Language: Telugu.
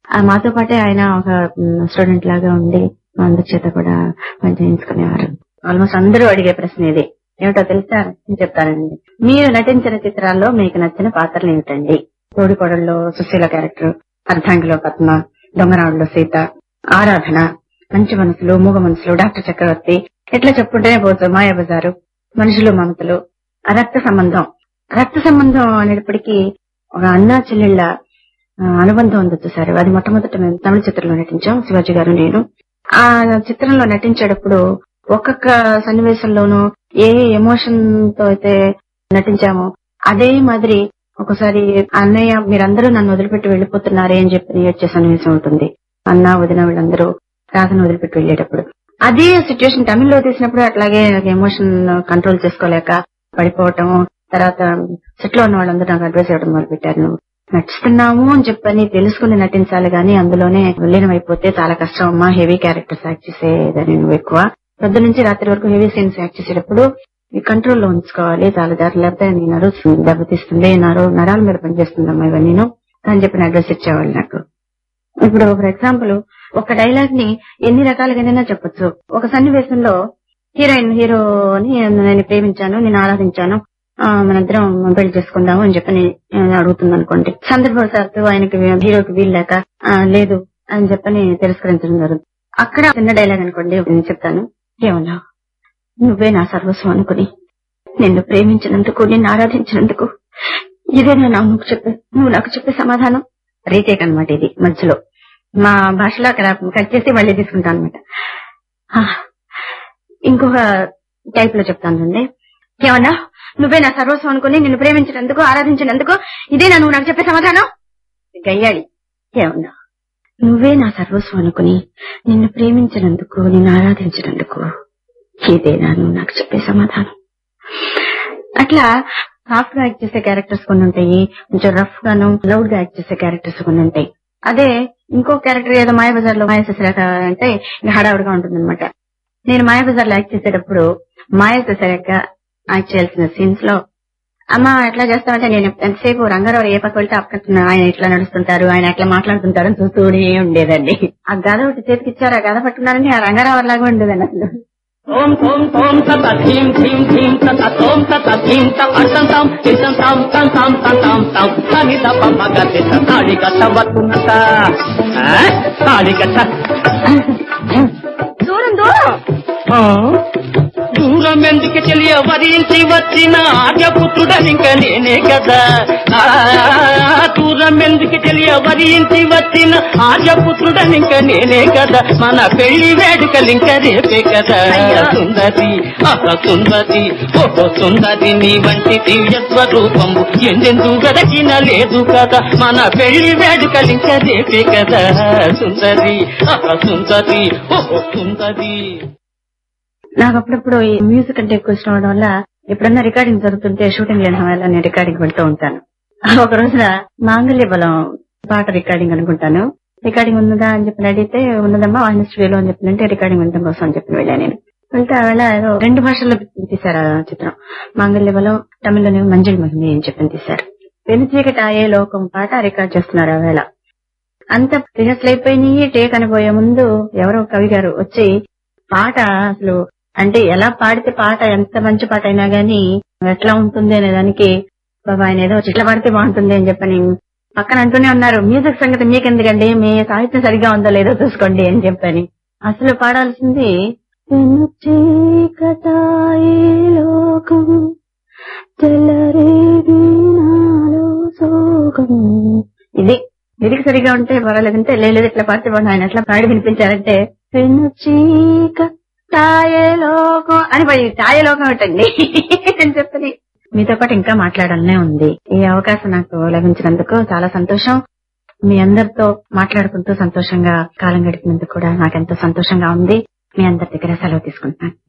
ఆ మాతో పాటే ఆయన ఒక స్టూడెంట్ లాగా ఉండి మా అందరి చేత కూడా పని చేయించుకునేవారు ఆల్మోస్ట్ అందరూ అడిగే ప్రశ్న ఇది ఏమిటో తెలుసా నేను చెప్తానండి మీరు నటించిన చిత్రాల్లో మీకు నచ్చిన పాత్రలు ఏమిటండి తోడికోడల్లో సుశీల క్యారెక్టర్ అర్ధాంగిలో పద్మ దొంగరావుల్లో సీత ఆరాధన మంచి మనసులు మూగ మనసులు డాక్టర్ చక్రవర్తి ఇట్లా చెప్పుకుంటేనే పోవచ్చు మాయాబజారు మనుషులు మమతలు ఆ రక్త సంబంధం రక్త సంబంధం అనేటప్పటికీ ఒక అన్నా చెల్లెళ్ళ ఆ, అనుబంధం ఉంది చూసారు అది మొట్టమొదట మేము తమిళ చిత్రంలో నటించాం శివాజీ గారు నేను ఆ చిత్రంలో నటించేటప్పుడు ఒక్కొక్క సన్నివేశంలోనూ ఏ ఎమోషన్ తో అయితే నటించామో అదే మాదిరి ఒకసారి అన్నయ్య మీరందరూ నన్ను వదిలిపెట్టి వెళ్ళిపోతున్నారే అని చెప్పి ఏడ్చే సన్నివేశం ఉంటుంది అన్న వదిన వీళ్ళందరూ రాధను వదిలిపెట్టి వెళ్ళేటప్పుడు అదే సిచ్యువేషన్ తమిళ్లో తీసినప్పుడు అట్లాగే నాకు ఎమోషన్ కంట్రోల్ చేసుకోలేక పడిపోవటం తర్వాత సెట్ లో ఉన్న వాళ్ళందరూ నాకు అడ్వైస్ ఇవ్వడం మొదలు పెట్టారు నువ్వు నటిస్తున్నాము అని చెప్పని తెలుసుకుని నటించాలి గానీ అందులోనే విలీనమైపోతే చాలా కష్టం అమ్మా హెవీ క్యారెక్టర్స్ యాక్ట్ చేసేదని నువ్వు ఎక్కువ పొద్దు నుంచి రాత్రి వరకు హెవీ సీన్స్ యాక్ట్ చేసేటప్పుడు ఈ కంట్రోల్ లో ఉంచుకోవాలి చాలా జాగ్రత్త లేకపోతే నీ నరు దెబ్బతీస్తుంది నరు నరాల మీద పనిచేస్తుందమ్మా ఇవన్నీ అని చెప్పిన అడ్రస్ ఇచ్చేవాళ్ళు నాకు ఇప్పుడు ఫర్ ఎగ్జాంపుల్ ఒక డైలాగ్ ని ఎన్ని రకాలుగానైనా చెప్పొచ్చు ఒక సన్నివేశంలో హీరోయిన్ హీరోని నేను ప్రేమించాను నేను ఆరాధించాను ఆ, మనిద్దరం పెళ్లి చేసుకుందాము అని చెప్పి అడుగుతుంది అనుకోండి సందర్భవశాత్తు ఆయనకి హీరోకి వీలు లేక "ఆ, లేదు అని చెప్పని తిరస్కరించడం జరుగుతుంది అక్కడ చిన్న డైలాగ్ అనుకోండి నేను చెప్తాను ఏమన్నా నువ్వే నా సర్వస్వం అనుకుని నిన్ను ప్రేమించినందుకు నిన్ను ఆరాధించినందుకు ఇదేనా నా నువ్వు చెప్పే నువ్వు నాకు చెప్పే సమాధానం రీటేక్ అన్నమాట ఇది మధ్యలో మా భాషలో అక్కడ కట్ చేసి మళ్ళీ తీసుకుంటాను అనమాట ఇంకొక టైప్ లో చెప్తానండి ఏమన్నా నువ్వే నా సర్వస్వం అనుకుని నిన్ను ప్రేమించినందుకు ఆరాధించినందుకు ఇదేనా నువ్వు నాకు చెప్పే సమాధానం గయ్యాడి ఏమన్నా నువ్వే నా సర్వస్వం అనుకుని నిన్ను ప్రేమించినందుకు నిన్ను ఆరాధించినందుకు ఇదేనా నువ్వు నాకు చెప్పే సమాధానం అట్లా సాఫ్ట్ గా యాక్ట్ చేసే క్యారెక్టర్స్ కొన్ని ఉంటాయి కొంచెం రఫ్ గాను లౌడ్ గా యాక్ట్ చేసే క్యారెక్టర్స్ కొన్ని ఉంటాయి అదే ఇంకో క్యారెక్టర్ ఏదో మాయాబజార్ లో మాయాశశిరేఖ అంటే ఇంకా హడావుడిగా ఉంటుంది నేను మాయాబజార్ లో యాక్ట్ చేసేటప్పుడు మాయాశశిరేఖ యాక్ట్ చేయాల్సిన సీన్స్ లో అమ్మ ఎట్లా చేస్తామంటే నేను ఎంతసేపు రంగారావు ఏ పక్క వెళ్తే ఆ పక్కన ఆయన ఎట్లా నడుస్తుంటారు ఆయన ఎట్లా మాట్లాడుతుంటారు అని చూస్తూనే ఉండేదండి ఆ గద ఒకటి చేతికి ఇచ్చారు ఆ గద పట్టుకున్నారంటే ఆ రంగారావు లాగా ఉండేదండి అసలు ఓం ఓం ఓం తత ధీం ధీం ధీం తత ఓం తత ధీం త అర్థం తాం ఇసం తాం తం తాం తం తాం తాం తని తప మగ తిత తాళి కట్ట వత్తున్నత తాళి కట్ట దూరం దూరం దూరం ఎందుకు తెలియ వరించి వచ్చిన ఆర్యపుత్రుడనింక నేనే కదా ఆ, దూరం ఎందుకు తెలియ వరించి వచ్చిన ఆర్యపుత్రుడనింక నేనే కదా మన పెళ్లి వేడుకలింక రేపే కదా సుందరి అహ సుందరి ఓహో సుందరి నీ వంటి దివ్య స్వరూపము ఎందెందు వెదకిన లేదు కదా మన పెళ్లి వేడుకలింక రేపే కదా సుందరి అహ సుందరి ఓహో సుందరి నాకు అప్పుడప్పుడు ఈ మ్యూజిక్ అంటే ఎక్కువ ఇష్టం అవడం వల్ల ఎప్పుడన్నా రికార్డింగ్ జరుగుతుంటే షూటింగ్ లేని సమయంలో నేను రికార్డింగ్ వెళ్తూ ఉంటాను ఒక రోజున మాంగళ్య బలం పాట రికార్డింగ్ అనుకుంటాను రికార్డింగ్ ఉన్నదా అని చెప్పి అడిగితే ఉన్నదమ్మా వాహిని స్టూడియోలో అని చెప్పినంటే రికార్డింగ్ వినడం కోసం అని చెప్పి వెళ్ళాను నేను వెళ్తే ఆ వేళ ఏదో రెండు భాషల్లో తీశారు ఆ చిత్రం మాంగళ్య బలం తమిళ్లోనే మంజుల్ మహిమి అని చెప్పి తీశారు పెను చీకటి ఆయే లోకం పాట రికార్డ్ చేస్తున్నారు ఆ వేళ అంత రిహర్సల్ అయిపోయినాయి టేక్ అనిపోయే ముందు ఎవరో కవి గారు వచ్చి పాట అసలు అంటే ఎలా పాడితే పాట ఎంత మంచి పాట అయినా గానీ ఎట్లా ఉంటుంది అనే దానికి బాబా ఆయన ఏదో ఇట్లా పాడితే బాగుంటుంది అని చెప్పని పక్కన అంటూనే ఉన్నారు మ్యూజిక్ సంగతి మీకెందుకండి మీ సాహిత్యం సరిగా ఉందో లేదో చూసుకోండి అని చెప్పని అసలు పాడాల్సింది "పెను చీకటాయే లోకం తెల్లరేగి నాలో సోకం ఇది లిరిక్ సరిగా ఉంటే పర్వాలేదంటే లేదు ఇట్లా పాడితే బాగుంది ఆయన ఎట్లా పాడి వినిపించారంటే పెను చీకటాయే లోకం అని పోయి ఛాయ లోకం ఏంటండి అని చెప్పని మీతో పాటు ఇంకా మాట్లాడాలనే ఉంది ఈ అవకాశం నాకు లభించినందుకు చాలా సంతోషం మీ అందరితో మాట్లాడుకుంటూ సంతోషంగా కాలం గడిపినందుకు కూడా నాకెంతో సంతోషంగా ఉంది మీ అందరి దగ్గర సెలవు తీసుకుంటున్నాను